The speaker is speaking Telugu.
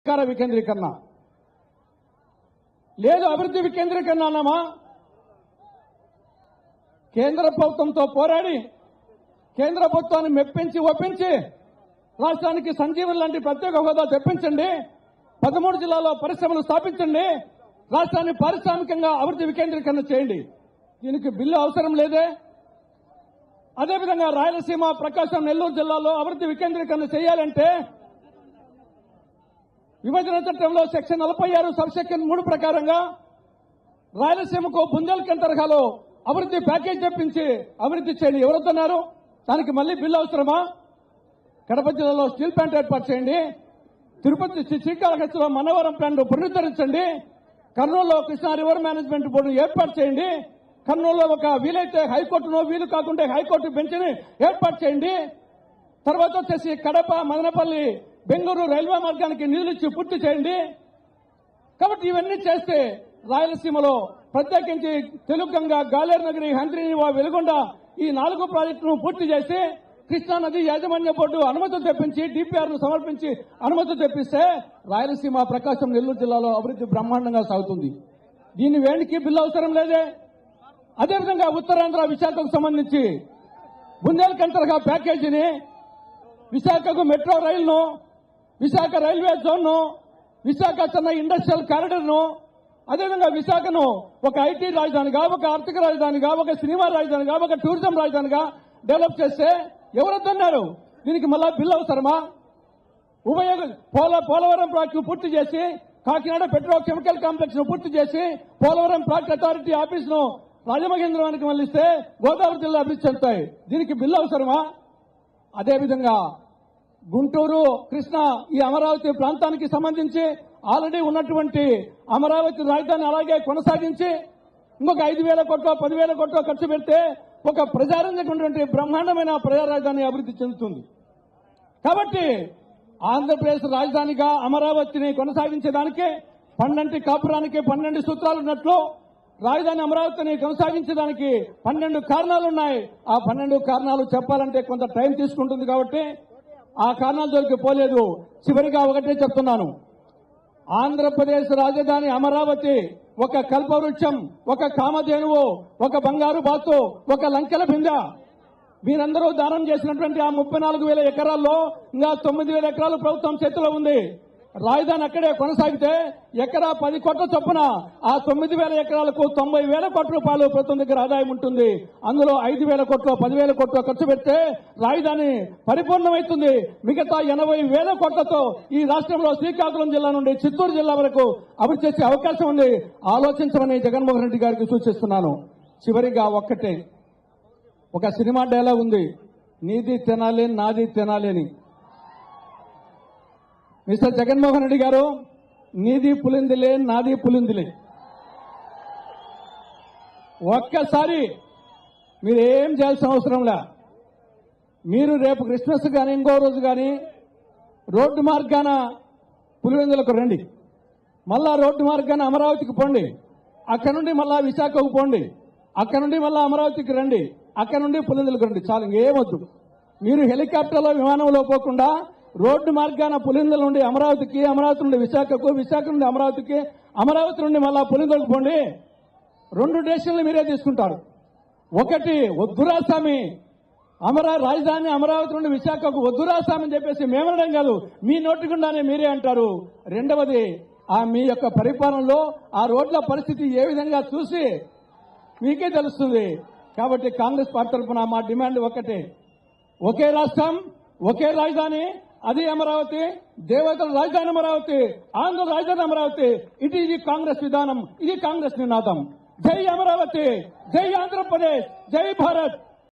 అధికార వికేంద్రీకరణ లేదు అభివృద్ధి వికేంద్రీకరణ అన్నామా కేంద్ర ప్రభుత్వంతో పోరాడి కేంద్ర ప్రభుత్వాన్ని మెప్పించి ఒప్పించి రాష్ట్రానికి సంజీవన్ లాంటి ప్రత్యేక హోదా తెప్పించండి పదమూడు జిల్లాల్లో పరిశ్రమలు స్థాపించండి రాష్ట్రాన్ని పారిశ్రామికంగా అభివృద్ధి వికేంద్రీకరణ చేయండి దీనికి బిల్లు అవసరం లేదే అదేవిధంగా రాయలసీమ ప్రకాశం నెల్లూరు జిల్లాలో అభివృద్ధి వికేంద్రీకరణ చేయాలంటే విభజన చట్టంలో సెక్షన్ నలభై ఆరు సబ్ సెక్షన్ మూడు ప్రకారంగా రాయలసీమకు బుందేల్ఖండ్ తరహాలో అభివృద్ధి ప్యాకేజ్ తెప్పించి అభివృద్ధి చేయండి ఎవరొద్దన్నారు దానికి మళ్ళీ బిల్లు అవసరమా కడప జిల్లాలో స్టీల్ ప్లాంట్ ఏర్పాటు చేయండి తిరుపతి శ్రీ శ్రీకాళహస్తిలో మనవరం ప్లాంట్ పునరుద్ధరించండి కర్నూలులో కృష్ణా రివర్ మేనేజ్మెంట్ బోర్డు ఏర్పాటు చేయండి కర్నూలులో ఒక వీలైతే హైకోర్టును వీలు కాకుంటే హైకోర్టు బెంచ్ని ఏర్పాటు చేయండి తర్వాత వచ్చేసి కడప మదనపల్లి బెంగళూరు రైల్వే మార్గానికి నిధులు ఇచ్చి పూర్తి చేయండి కాబట్టి ఇవన్నీ చేస్తే రాయలసీమలో ప్రత్యేకించి తెలుగంగ గాలేరు నగరి హంద్రీనివా వెలుగొండ ఈ నాలుగు ప్రాజెక్టులను పూర్తి చేసి కృష్ణా నది యాజమాన్య బోర్డు అనుమతులు తెప్పించి డిపిఆర్ ను సమర్పించి అనుమతులు తెప్పిస్తే రాయలసీమ ప్రకాశం నెల్లూరు జిల్లాలో అభివృద్ధి బ్రహ్మాండంగా సాగుతుంది దీని వేడికి బిల్లు అవసరం లేదే అదేవిధంగా ఉత్తరాంధ్ర విశాఖకు సంబంధించి బుందేల్ఖండ్ తరహా ప్యాకేజీని విశాఖకు మెట్రో రైలును విశాఖ రైల్వే జోన్ను విశాఖ చెన్నై ఇండస్ట్రియల్ కారిడార్ ను అదేవిధంగా విశాఖను ఒక ఐటీ రాజధానిగా ఒక ఆర్థిక రాజధానిగా ఒక సినిమా రాజధానిగా ఒక టూరిజం రాజధానిగా డెవలప్ చేస్తే ఎవరొద్దన్నారు దీనికి మళ్ళా బిల్లు అవసరమా ఉభయ పోల పోలవరం ప్రాజెక్టు పూర్తి చేసి కాకినాడ పెట్రో కెమికల్ కాంప్లెక్స్ ను పూర్తి చేసి పోలవరం ప్రాజెక్ట్ అథారిటీ ఆఫీస్ ను రాజమహేంద్రవానికి మళ్ళిస్తే గోదావరి జిల్లా అభివృద్ధి చెందుతాయి దీనికి బిల్లు అవసరమా అదేవిధంగా గుంటూరు కృష్ణ ఈ అమరావతి ప్రాంతానికి సంబంధించి ఆల్రెడీ ఉన్నటువంటి అమరావతి రాజధాని అలాగే కొనసాగించి ఇంకొక ఐదు వేల కోట్ల పదివేల కోట్ల ఖర్చు పెడితే ఒక ప్రజారంజకమైనటువంటి బ్రహ్మాండమైన ప్రజా రాజధాని అభివృద్ధి చెందుతుంది కాబట్టి ఆంధ్రప్రదేశ్ రాజధానిగా అమరావతిని కొనసాగించడానికి పన్నెండు కాపురానికి పన్నెండు సూత్రాలు ఉన్నట్లు రాజధాని అమరావతిని కొనసాగించడానికి పన్నెండు కారణాలు ఉన్నాయి ఆ పన్నెండు కారణాలు చెప్పాలంటే కొంత టైం తీసుకుంటుంది కాబట్టి ఆ కారణాల జోలికి పోలేదు చివరిగా ఒకటే చెప్తున్నాను ఆంధ్రప్రదేశ్ రాజధాని అమరావతి ఒక కల్పవృక్షం ఒక కామధేనువు ఒక బంగారు బాతు ఒక లంకెల బింద మీరందరూ దానం చేసినటువంటి ఆ ముప్పై నాలుగు వేల ఎకరాల్లో ఇంకా తొమ్మిది వేల ఎకరాలు ప్రభుత్వం చేతిలో ఉంది రాజధాని అక్కడే కొనసాగితే ఎకరా పది కోట్ల చొప్పున ఆ తొమ్మిది వేల ఎకరాలకు తొంభై వేల కోట్ల రూపాయలు ప్రభుత్వం దగ్గర ఆదాయం ఉంటుంది అందులో ఐదు వేల కోట్లు పదివేల కోట్లు ఖర్చు పెడితే రాజధాని పరిపూర్ణమవుతుంది మిగతా ఎనభై వేల కోట్లతో ఈ రాష్ట్రంలో శ్రీకాకుళం జిల్లా నుండి చిత్తూరు జిల్లా వరకు అభివృద్ధి చేసే అవకాశం ఉంది ఆలోచించమని జగన్మోహన్ రెడ్డి గారికి సూచిస్తున్నాను చివరిగా ఒక్కటే ఒక సినిమా డైలాగ్ ఉంది నీది తినాలి నాది తినాలి అని మిస్టర్ జగన్మోహన్ రెడ్డి గారు నీది పులిందిలే నాది పులిందిలే ఒక్కసారి మీరు ఏం చేయాల్సిన అవసరం లే మీరు రేపు క్రిస్మస్ కానీ ఇంకో రోజు కానీ రోడ్డు మార్గాన పులివెందులకు రండి మళ్ళా రోడ్డు మార్గాన అమరావతికి పోండి అక్కడ నుండి మళ్ళా విశాఖకు పోండి అక్కడ నుండి మళ్ళా అమరావతికి రండి అక్కడ నుండి పులివెందులకు రండి చాలు ఇంకేమొద్దు మీరు హెలికాప్టర్లో విమానంలో పోకుండా రోడ్డు మార్గాన పులిందల నుండి అమరావతికి అమరావతి నుండి విశాఖకు విశాఖ నుండి అమరావతికి అమరావతి నుండి మళ్ళా పులిందలకు పోండి రెండు డెసిషన్లు మీరే తీసుకుంటారు ఒకటి వద్దురా స్వామి అమరా రాజధాని అమరావతి నుండి విశాఖకు వద్దురా స్వామి అని చెప్పేసి మేమనడం కాదు మీ నోటికుండానే మీరే అంటారు రెండవది ఆ మీ యొక్క పరిపాలనలో ఆ రోడ్ల పరిస్థితి ఏ విధంగా చూసి మీకే తెలుస్తుంది కాబట్టి కాంగ్రెస్ పార్టీ తరఫున మా డిమాండ్ ఒకటే ఒకే రాష్ట్రం ఒకే రాజధాని అది అమరావతి దేవతల రాజధాని అమరావతి ఆంధ్ర రాజధాని అమరావతి ఇది ఇది కాంగ్రెస్ విధానం ఇది కాంగ్రెస్ నినాదం జై అమరావతి జై ఆంధ్రప్రదేశ్ జై భారత్